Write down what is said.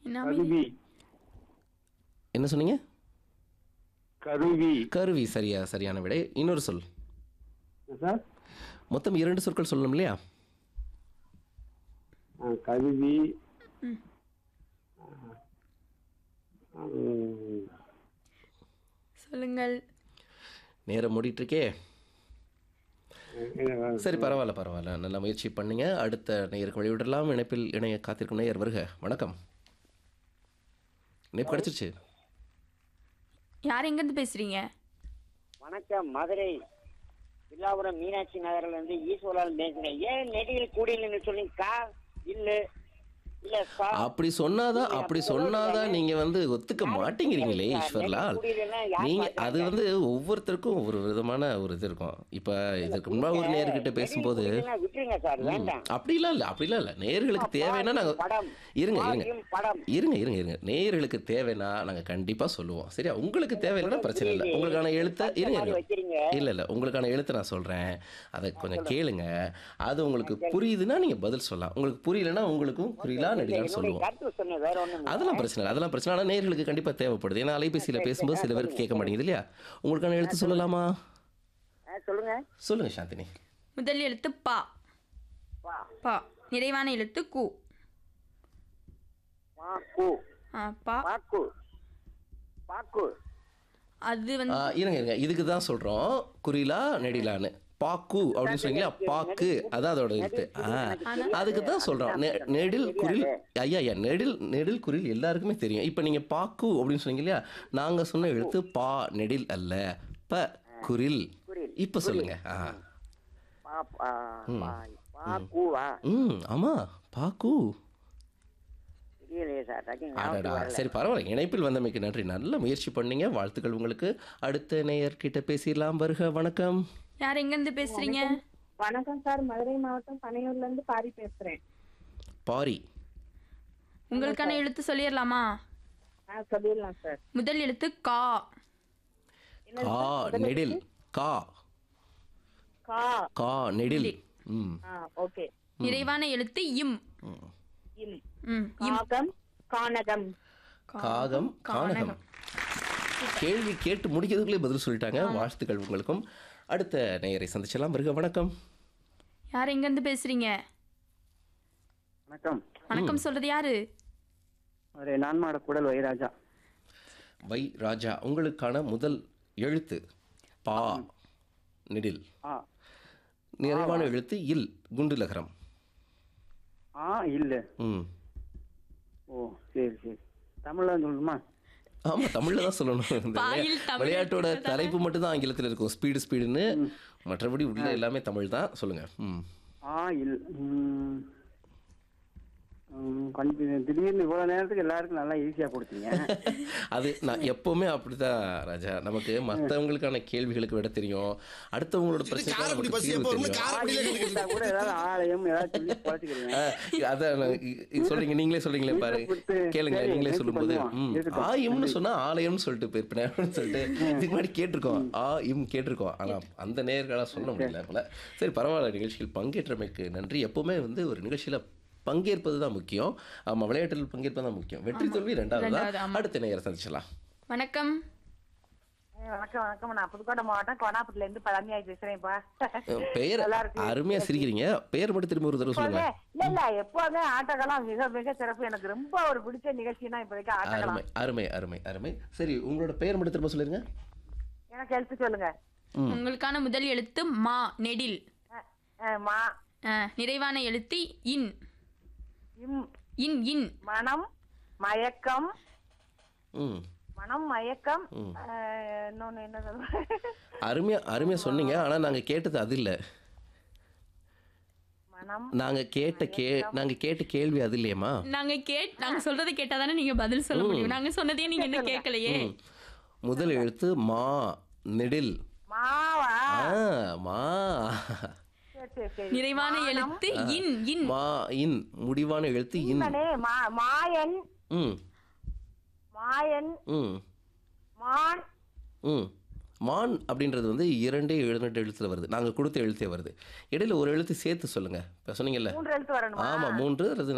என்ன அமைதி? கருவி என்ன சொன்னீங்க கருவி கருவி சரியா சரியான விடை இன்னொரு சொல் சார் மொத்தம் இரண்டு சொற்கள் சொல்லணும் இல்லையா ஆ, கருவி ம். ஆ, ம், சொல்லுங்கள் நேரம் மூடிட்டு இருக்கே என்ன, சரி பரவாயில்ல பரவாயில்ல நல்ல முயற்சி பண்ணீங்க அடுத்த நேயருக்கு வழிவிடலாம் இணைப்பில் இணைய காத்திருக்கும் நேயர் வருக வணக்கம் இணைப்பு கிடச்சிருச்சு யார் எங்கேருந்து பேசுறீங்க வணக்கம் மதுரை வில்லாபுரம் மீனாட்சி நகர்ல இருந்து ஈஸ்வரன் பேசுறேன் ஏன் நெடியில் கூடியில் சொன்னீங்க கா இல்ல இல்ல சா அப்படி சொன்னாதான் அப்படி சொன்னாதான் நீங்க வந்து ஒத்துக்க மாட்டேங்கிறீங்களே ஈஸ்வர்லால் நீங்க அது வந்து ஒவ்வொருத்தருக்கும் ஒவ்வொரு விதமான ஒரு இது இருக்கும் இப்ப இதுக்கு முன்னாடி ஒரு நேர்கிட்ட பேசும்போது விட்டுருங்க சார் ம், வேண்டாம் அப்படிலாம் இல்லை அப்படிலாம் இல்லை நேயர்களுக்கு தேவைன்னா நாங்க படம் இருங்க இருங்க பாயும் படம் இருங்க இருங்க இருங்க நேயர்களுக்கு தேவைன்னா நாங்க கண்டிப்பா சொல்லுவோம் சரியா உங்களுக்கு தேவையில்லைன்னா பிரச்சனை இல்லை உங்களுக்கான எழுத்த இருங்க மாதிரி இருங்க வைக்கிறீங்க இல்ல இல்ல உங்களுக்கான எழுத்தை நான் சொல்றேன் அதை கொஞ்சம் கேளுங்க அது உங்களுக்கு புரியுதுன்னா நீங்க பதில் சொல்லலாம் உங்களுக்கு புரியலன்னா உங்களுக்கும் புரியலா நடிகலான்னு என்னுடைய சொல்லுவோம் கருத்து சொன்னேன் வேற ஒண்ணும் இல்ல. அதெல்லாம் பிரச்சனை இல்லை அதெல்லாம் பிரச்சனை ஆனால் நேயர்களுக்கு கண்டிப்பா தேவைப்படுது ஏன்னா அலைபேசியில பேசும்போது சில பேருக்கு கேட்க மாட்டேங்குது இல்லையா உங்களுக்கான எழுத்து சொல்லலாமா ஆ, சொல்லுங்க சொல்லுங்க சாந்தினி முதல் எழுத்து பா பா பா நிறைவான எழுத்து கு பாக்கு ஆ, பா பாக்கு பாக்கு அது ஆ, வந்து இருங்க இருங்க இதுக்கு தான் சொல்றோம் குறிலா நெடிலான்னு பாக்கு அப்படின்னு சொன்னீங்களா பாக்கு அதான் அதோட எழுத்து ஆ அதுக்கு தான் சொல்றோம் நெ- நெடில் குரில் ஐயா ஐயா நெடில் நெடில் குரில் எல்லாருக்குமே தெரியும் இப்போ நீங்க பாக்கு அப்படின்னு சொன்னீங்க இல்லையா நாங்க சொன்ன எழுத்து பா நெடில் அல்ல ப குரில் குரில். இப்போ சொல்லுங்க ஆ பா பா பாய் பாக்குவா ம் ஆமா பாக்கு தெரியலையே சார் டக்குனு அடடா ஞாபகத்துக்கு வரல. சரி பரவாயில்ல இணைப்பில் வந்தமைக்கு நன்றி நல்ல முயற்சி பண்ணீங்க வாழ்த்துக்கள் உங்களுக்கு அடுத்த நேயர்கிட்ட பேசிடலாம் வருக வணக்கம் யார் எங்கேருந்து பேசுறீங்க வணக்கம் சார் மதுரை மாவட்டம் பனையூர்ல இருந்து பாரி பேசுறேன் பாரி உங்களுக்கான எழுத்து சொல்லிடலாமா ஆ சொல்லிடலாம் சார் முதல் எழுத்து கா கா நெடில் கா கா கா நெடில் ம் ஆ ஓகே நிறைவான எழுத்து இம் இம் ம் இம் காகம் கானகம் காகம் கானகம் கேள்வி கேட்டு முடிக்கிறதுக்குள்ளே பதில் சொல்லிட்டாங்க வாழ்த்துக்கள் உங்களுக்கும் அடுத்த நேயரை சந்திச்சலாம் வருக வணக்கம் யார் எங்கேருந்து பேசுறீங்க வணக்கம் வணக்கம் சொல்றது யாரு ஒரு நான்மாட குடல் வைராஜா வை ராஜா உங்களுக்கான முதல் எழுத்து பா நெடில் ஆ நிறைவான எழுத்து இல் குண்டுலகரம் ஆ இல்ல ம் ஓ சரி சரி தமிழ்ல சொல்லணுமா ஆமா தமிழ்ல தான் சொல்லணும் இந்த பாயில் விளையா- தமிழ் விளையாட்டோட இருக்கிறதால. தலைப்பு மட்டும் தான் ஆங்கிலத்தில் இருக்கும் ஸ்பீடு ஸ்பீடுன்னு மற்றபடி உள்ள எல்லாமே தமிழ் தான் சொல்லுங்க ம் ஆ இல் ம். ம், கொஞ்சம் திடீர்னு இவ்வளவு நேரத்துக்கு எல்லாருக்கும் நல்லா ஈஸியா கொடுத்தீங்க அது நான் எப்பவுமே அப்படிதான் ராஜா நமக்கு மற்றவங்களுக்கான கேள்விகளுக்கு விட தெரியும் அடுத்தவங்களோட பிரச்சனைக்கு நமக்கு தீர்வு தெரியும் கொடுத்தா கூட ஏதாவது ஆலயம் ஏதாவது சொல்லி குறைச்சிக்கிறீங்க ஆஹ் அதான் நான் இ- இ- சொல்றீங்க நீங்களே சொல்றீங்களே பாரு கொடுத்து, கேளுங்க சரி, நீங்களே முயற்சி சொல்லும்போது பண்ணுவோம். ம், இருக்கட்டும். ஆயம்னு சொன்னா ஆலயம்னு சொல்லிட்டு போயிருப்பேன் அப்படின்னு சொல்லிட்டு இதுக்கு முன்னாடி கேட்டிருக்கோம் ஆ இம் கேட்டிருக்கோம் ஆனா அந்த நேர்களா சொல்ல முடியல போல சரி பரவாயில்ல நிகழ்ச்சியில் பங்கேற்றமைக்கு நன்றி எப்பவுமே வந்து ஒரு நிகழ்ச்சியில பங்கேற்பது தான் முக்கியம் ஆமா விளையாட்டில் பங்கேற்பது தான் முக்கியம் வெற்றி தோல்வி ரெண்டாவது ரெண்டாவது, தான் ஆமா. அடுத்த நேரம் சந்திச்சலாம் வணக்கம் வணக்கம் வணக்கம் நான் புதுக்கோட்டை மாவட்டம் கோனாப்பட்டில இருந்து பழனியாய் பேசுறேன்ப்பா அஹ் பெயர் நல்லா இருக்கு. அருமையா சிரிக்கிறீங்க பெயர் மட்டும் திரும்ப ஒரு தடவை சொல்லுங்க இல்ல இல்ல எப்போதுமே ஆட்டோக்கெல்லாம் மிக மிக சிறப்பு எனக்கு ரொம்ப ஒரு பிடிச்ச நிகழ்ச்சினா இப்போதைக்கு அருமை ஆட்டோக்கெல்லாம் அருமை அருமை அருமை சரி உங்களோட பெயர் மட்டும் திரும்ப சொல்லிருங்க எனக்கு எழுத்து சொல்லுங்க ம். உங்களுக்கான முதல் எழுத்து மா நெடில் அஹ், அஹ், மா ஆ, நிறைவான எழுத்து இன் இம் இன் இன் மனம் மயக்கம் ம் மனம் மயக்கம் ம். அஹ், இன்னொன்னு என்ன சொல்றேன் அருமையா அருமையா சொன்னீங்க ஆனா நாங்க கேட்டது அது இல்ல மனம் நாங்க கேட்ட கே நாங்க கேட்ட கேள்வி அது இல்லையம்மா நாங்க கேட் நாங்க சொல்றதை கேட்டாதானே நீங்க பதில் சொல்ல முடியும் நாங்க சொன்னதே நீங்க என்ன கேட்கலையே ம். முதல் எழுத்து மா நெடில் மாவா ஆ மா சரி சரி சரி நிறைவான எழுத்து இன் இன் மா இன் முடிவான எழுத்து இன் மனே, மா- மாயன் ம் மாயன் ம் மான் ம் மான் அப்படின்றது வந்து இரண்டே எழுநெட்டு எழுத்துல வருது நாங்க கொடுத்த எழுத்தே வருது இடையில ஒரு எழுத்து சேர்த்து சொல்லுங்க இப்போ சொன்னீங்கல்ல மூன்று எழுத்து வரணுமா ஆமா மூன்று அல்லது